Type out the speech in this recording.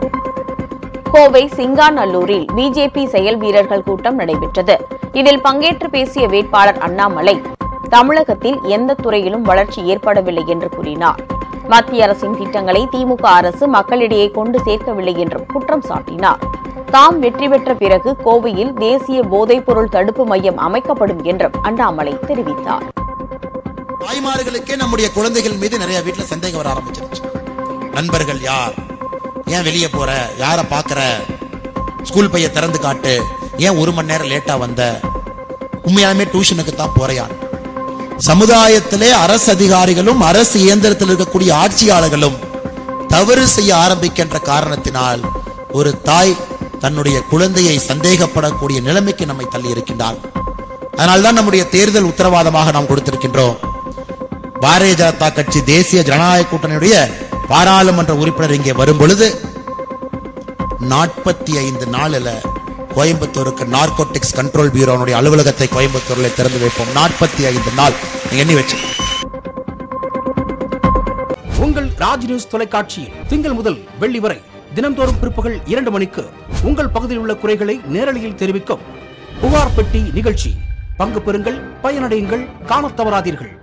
Kovai சிங்காநல்லூரில் BJP செயல் வீரர்கள் கூட்டம் நடைபெற்றது இதில் பங்கேற்று பேசிய வேட்பாளர் அண்ணாமலை தமிழகத்தில் எந்த துறையிலும் வளர்ச்சி ஏற்படவில்லை என்று கூறினார் மத்திய அரசின் திட்டங்களை திமுக அரசு மக்களிடையே கொண்டு சேர்க்கவில்லை என்றும் குற்றம் சாட்டினார் தாம் வெற்றி பெற்ற பிறகு கோவையில் தேசிய போதைப்பொருள் தடுப்பு மையம் அமைக்கப்படும் என்றும் அண்ணாமலை தெரிவித்தார் தாய்மார்களுக்கே நம்முடைய குழந்தைகள் மீது நிறைய வீட்டுல சந்தேகம் வர ஆரம்பிச்சிருச்சு நண்பர்கள் யார் ஏன் வெளியே போற யார பாக்குற ஸ்கூல் பைய திறந்து காட்டு ஏன் ஒரு மணி நேரம் லேட்டா வந்த உண்மையாலுமே டியூஷனுக்கு தான் போறையான் சமுதாயத்திலே அரசு அதிகாரிகளும் அரசு இயந்திரத்தில் இருக்கக்கூடிய ஆட்சியாளர்களும் தவறு செய்ய ஆரம்பிக்கின்ற காரணத்தினால் ஒரு தாய் தன்னுடைய குழந்தையை சந்தேகப்படக்கூடிய நிலைமைக்கு நம்மை தள்ளி இருக்கின்றார் அதனால்தான் நம்முடைய தேர்தல் உத்தரவாதமாக நாம் கொடுத்திருக்கின்றோம் பாரதிய ஜனதா கட்சி தேசிய ஜனநாயக கூட்டணியுடைய பாராளுமன்ற உறுப்பினர் இங்கே வரும் பொழுது நாற்பத்தி ஐந்து நாளில் கோயம்புத்தூருக்கு நார்கோட்டிக்ஸ் கண்ட்ரோல் பியூரோனுடைய அலுவலகத்தை கோயம்புத்தூரில் திறந்து வைப்போம் நாற்பத்தி ஐந்து நாள் நீங்க எண்ணி வச்சு உங்கள் ராஜ் நியூஸ் தொலைக்காட்சியில் திங்கள் முதல் வெள்ளி வரை தினம்தோறும் பிற்பகல் இரண்டு மணிக்கு உங்கள் பகுதியில் உள்ள குறைகளை நேரலையில் தெரிவிக்கும் புகார் பெட்டி நிகழ்ச்சி பங்கு பெறுங்கள் பயனடையுங்கள் காணத் தவறாதீர்கள்